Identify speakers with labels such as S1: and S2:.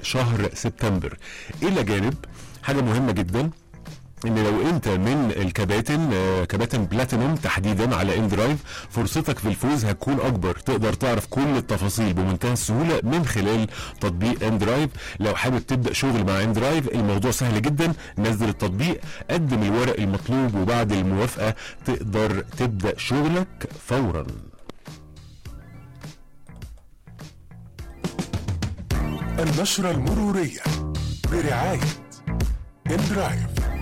S1: شهر سبتمبر الى جانب حاجه مهمه جدا ان لو انت من الكباتن آه، كباتن بلاتينوم تحديدا على ان درايف فرصتك في الفوز هتكون اكبر تقدر تعرف كل التفاصيل بمنتهى السهوله من خلال تطبيق ان درايف لو حابب تبدا شغل مع ان درايف الموضوع سهل جدا نزل التطبيق قدم الورق المطلوب وبعد الموافقه تقدر تبدا شغلك فورا
S2: النشرة المرورية برعاية اندرايف